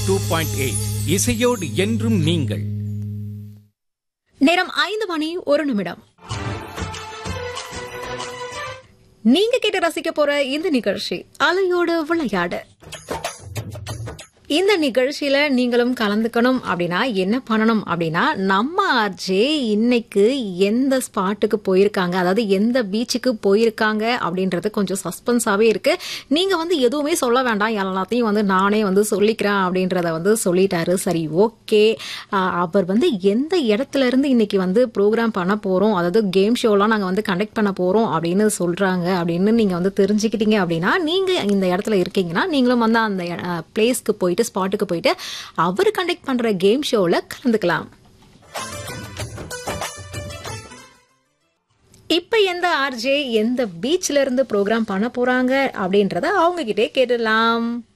two point eight இசையோடு என்றும் நீங்கள் நேரம் ஐந்து மணி ஒரு நிமிடம் நீங்க கேட்டு ரசிக்க போற இந்த நிகழ்ச்சி அலையோடு விளையாடு இந்த நிகழ்ச்சியில நீங்களும் கலந்துக்கணும் அப்படின்னா என்ன பண்ணணும் அப்படின்னா நம்ம ஆர்ஜே இன்னைக்கு எந்த ஸ்பாட்டுக்கு போயிருக்காங்க அதாவது எந்த பீச்சுக்கு போயிருக்காங்க அப்படின்றது கொஞ்சம் சஸ்பென்ஸாவே இருக்கு நீங்க வந்து எதுவுமே சொல்ல வேண்டாம் எல்லாத்தையும் வந்து நானே வந்து சொல்லிக்கிறேன் அப்படின்றத வந்து சொல்லிட்டாரு சரி ஓகே அவர் வந்து எந்த இடத்துல இருந்து இன்னைக்கு வந்து ப்ரோக்ராம் பண்ண போறோம் அதாவது கேம் ஷோலாம் நாங்க வந்து கண்டக்ட் பண்ண போறோம் அப்படின்னு சொல்றாங்க அப்படின்னு நீங்க வந்து தெரிஞ்சுக்கிட்டீங்க அப்படின்னா நீங்க இந்த இடத்துல இருக்கீங்கன்னா நீங்களும் வந்து அந்த பிளேஸ்க்கு போயிட்டு ஸ்பாட்டுக்கு போயிட்டு அவர் கண்டக்ட் பண்ற கேம் ஷோல கலந்துக்கலாம் இப்ப எந்த ஆர்ஜே எந்த பீச்ல இருந்து ப்ரோக்ராம் பண்ண போறாங்க அப்படின்றத அவங்க கிட்டே கேட்டுடலாம்